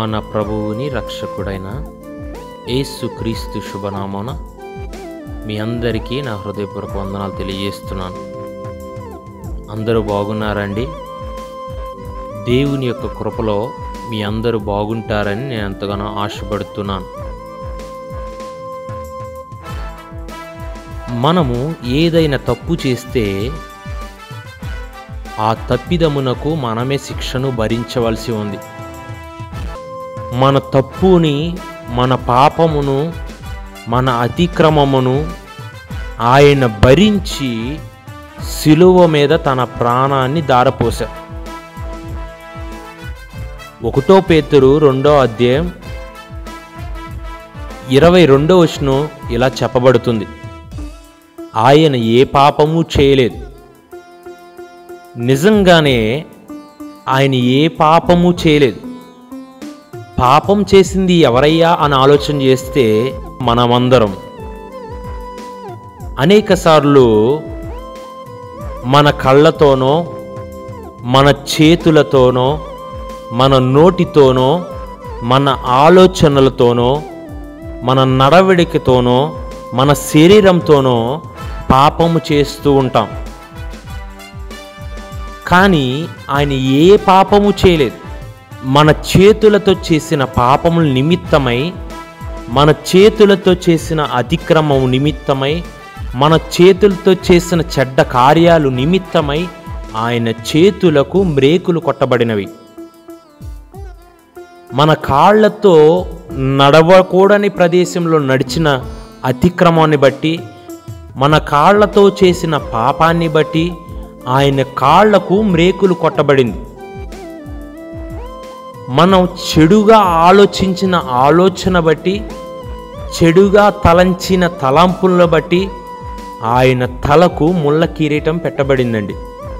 మన ప్రభువుని రక్షకుడైన యేసుక్రీస్తు శుభనామమున మీ అందరికీ నా హృదయపూర్వక వందనాలు తెలియజేస్తున్నాను అందరూ బాగున్నారండి దేవుని యొక్క కృపలో మీ అందరూ బాగుంటారని నేను ఎంతగానో ఆశపడుతున్నాను మనము ఏదైనా తప్పు చేస్తే ఆ తప్పిదమునకు మనమే శిక్షను భరించవలసి ఉంది మన తప్పుని మన పాపమును మన అతిక్రమమును ఆయన భరించి శిలువ మీద తన ప్రాణాన్ని దారపోశారు ఒకటో పేతురు రెండో అధ్యాయం ఇరవై రెండో వచనం ఇలా చెప్పబడుతుంది ఆయన ఏ పాపము చేయలేదు నిజంగానే ఆయన ఏ పాపము చేయలేదు పాపం చేసింది ఎవరయ్యా అని ఆలోచన చేస్తే మనమందరం అనేకసార్లు మన కళ్ళతోనో మన చేతులతోనో మన నోటితోనో మన ఆలోచనలతోనో మన నడవడికతోనో మన శరీరంతోనో పాపము చేస్తూ ఉంటాం కానీ ఆయన ఏ పాపము చేయలేదు మన చేతులతో చేసిన పాపముల నిమిత్తమై మన చేతులతో చేసిన అతిక్రమము నిమిత్తమై మన చేతులతో చేసిన చెడ్డ కార్యాలు నిమిత్తమై ఆయన చేతులకు మ్రేకులు కొట్టబడినవి మన కాళ్ళతో నడవకూడని ప్రదేశంలో నడిచిన అతిక్రమాన్ని బట్టి మన కాళ్ళతో చేసిన పాపాన్ని బట్టి ఆయన కాళ్లకు మ్రేకులు కొట్టబడింది మనం చెడుగా ఆలోచించిన ఆలోచన బట్టి చెడుగా తలంచిన తలంపులను బట్టి ఆయన తలకు ముళ్ళ కిరీటం పెట్టబడిందండి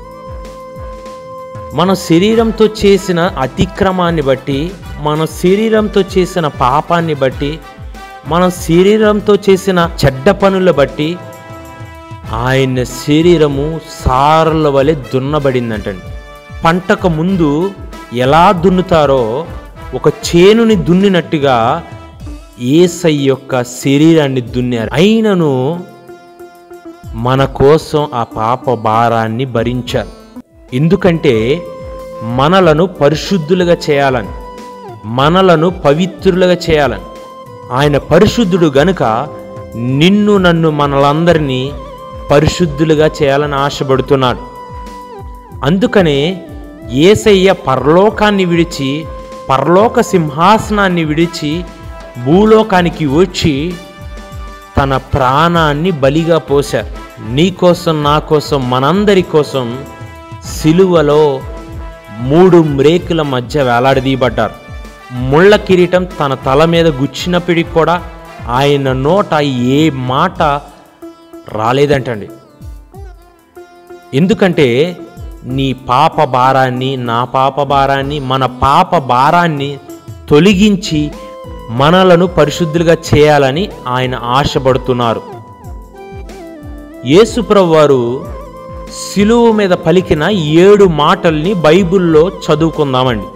మన శరీరంతో చేసిన అతిక్రమాన్ని బట్టి మన శరీరంతో చేసిన పాపాన్ని బట్టి మన శరీరంతో చేసిన చెడ్డ పనుల బట్టి ఆయన శరీరము సారల వలె దున్నబడిందంటండి పంటకు ముందు ఎలా దున్నుతారో ఒక చేనుని దున్నినట్టుగా ఏసై యొక్క శరీరాన్ని దున్నారు అయినను మన కోసం ఆ పాప భారాన్ని భరించారు ఎందుకంటే మనలను పరిశుద్ధులుగా చేయాలని మనలను పవిత్రులుగా చేయాలని ఆయన పరిశుద్ధుడు గనుక నిన్ను నన్ను మనలందరినీ పరిశుద్ధులుగా చేయాలని ఆశపడుతున్నాడు అందుకనే ఏసయ్య పరలోకాన్ని విడిచి పరలోక సింహాసనాన్ని విడిచి భూలోకానికి వచ్చి తన ప్రాణాన్ని బలిగా పోశారు నీ కోసం నా కోసం మనందరి కోసం సిలువలో మూడు మ్రేకుల మధ్య వేలాడదీయబడ్డారు ముళ్ళ కిరీటం తన తల మీద గుచ్చినప్పటికి కూడా ఆయన నోట ఏ మాట రాలేదంటండి ఎందుకంటే నీ పాప భారాన్ని నా పాప భారాన్ని మన పాప భారాన్ని తొలగించి మనలను పరిశుద్ధులుగా చేయాలని ఆయన ఆశపడుతున్నారు యేసుప్రభు వారు శిలువ మీద పలికిన ఏడు మాటల్ని బైబిల్లో చదువుకుందామండి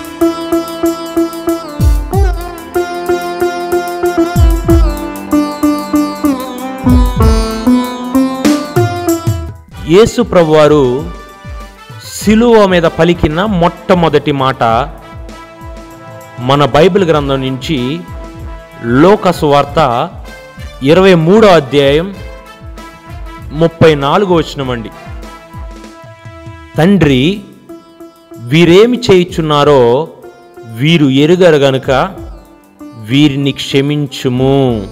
యేసు ప్రభువారు శిలువ మీద పలికిన మొట్టమొదటి మాట మన బైబిల్ గ్రంథం నుంచి లోకసు వార్త ఇరవై మూడో అధ్యాయం ముప్పై నాలుగో వచ్చినమండి తండ్రి వీరేమి చేయుచున్నారో వీరు ఎరుగరు గనుక వీరిని క్షమించుము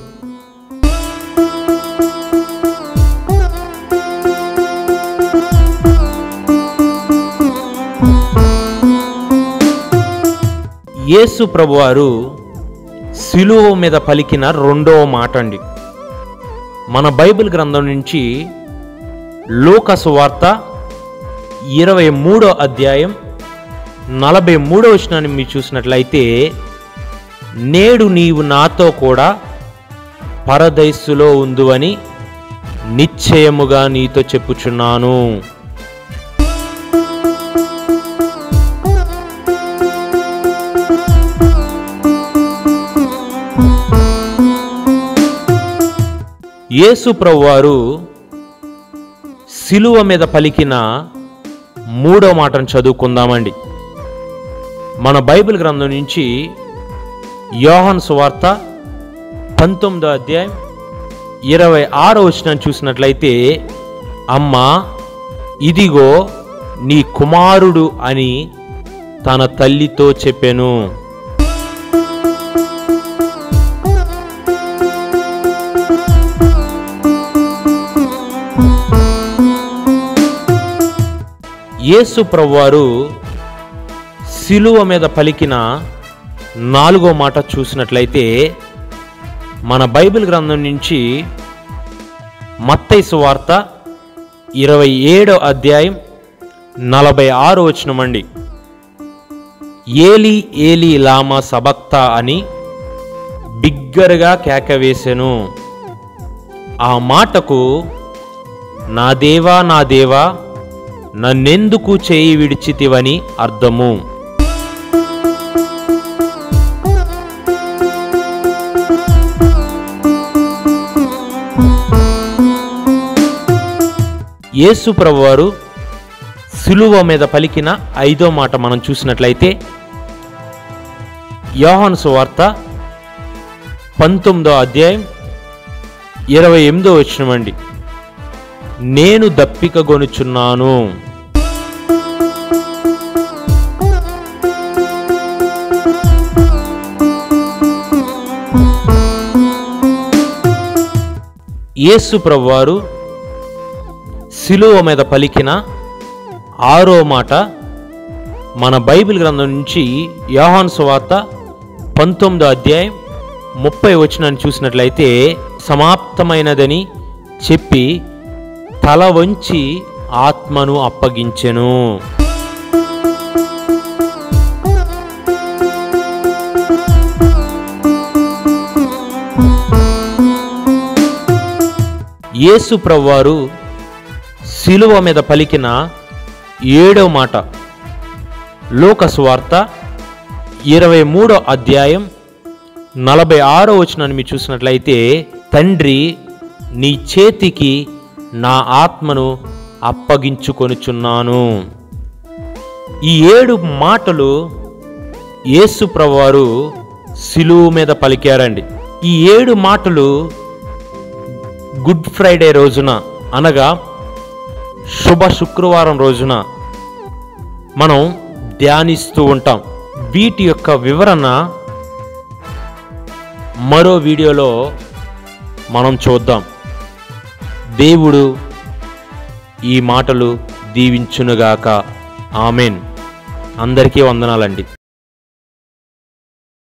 యేసు ప్రభువారు శిలువ మీద పలికిన రెండవ మాట అండి మన బైబిల్ గ్రంథం నుంచి లోకసు వార్త ఇరవై మూడో అధ్యాయం నలభై మూడో వచనాన్ని మీరు చూసినట్లయితే నేడు నీవు నాతో కూడా పరదైస్సులో ఉందువని నిశ్చయముగా నీతో చెప్పుచున్నాను యేసు ప్రభువారు శిలువ మీద పలికిన మూడో మాటను చదువుకుందామండి మన బైబిల్ గ్రంథం నుంచి యోహన్ సువార్త పంతొమ్మిదో అధ్యాయం ఇరవై ఆరో వచనం చూసినట్లయితే అమ్మా ఇదిగో నీ కుమారుడు అని తన తల్లితో చెప్పెను యేసు ప్రభువారు శిలువ మీద పలికిన నాలుగో మాట చూసినట్లయితే మన బైబిల్ గ్రంథం నుంచి మత్తైసు వార్త ఇరవై ఏడో అధ్యాయం నలభై ఆరు వచనమండి ఏలి ఏలి లామా సబక్తా అని బిగ్గరగా కేక వేసెను ఆ మాటకు నా దేవా నా దేవా నన్నెందుకు చేయి విడిచితివని అర్థము యేసు ప్రభువారు సిలువ మీద పలికిన ఐదో మాట మనం చూసినట్లయితే యోహాను సువార్త పంతొమ్మిదో అధ్యాయం ఇరవై ఎనిమిదో వచ్చినమండి నేను దప్పిక గొనుచున్నాను యేసు ప్రభువారు శిలువ మీద పలికిన ఆరో మాట మన బైబిల్ గ్రంథం నుంచి యోహాన్ సువార్త పంతొమ్మిదో అధ్యాయం ముప్పై వచనాన్ని చూసినట్లయితే సమాప్తమైనదని చెప్పి తల వంచి ఆత్మను అప్పగించెను యేసు ప్రభువారు శిలువ మీద పలికిన ఏడో మాట లోకసు వార్త ఇరవై మూడో అధ్యాయం నలభై ఆరో వచనాన్ని మీరు చూసినట్లయితే తండ్రి నీ చేతికి నా ఆత్మను అప్పగించుకొనుచున్నాను ఈ ఏడు మాటలు యేసు ప్రభువారు శిలువు మీద పలికారండి ఈ ఏడు మాటలు గుడ్ ఫ్రైడే రోజున అనగా శుభ శుక్రవారం రోజున మనం ధ్యానిస్తూ ఉంటాం వీటి యొక్క వివరణ మరో వీడియోలో మనం చూద్దాం దేవుడు ఈ మాటలు దీవించునుగాక ఆమెన్ అందరికీ వందనాలండి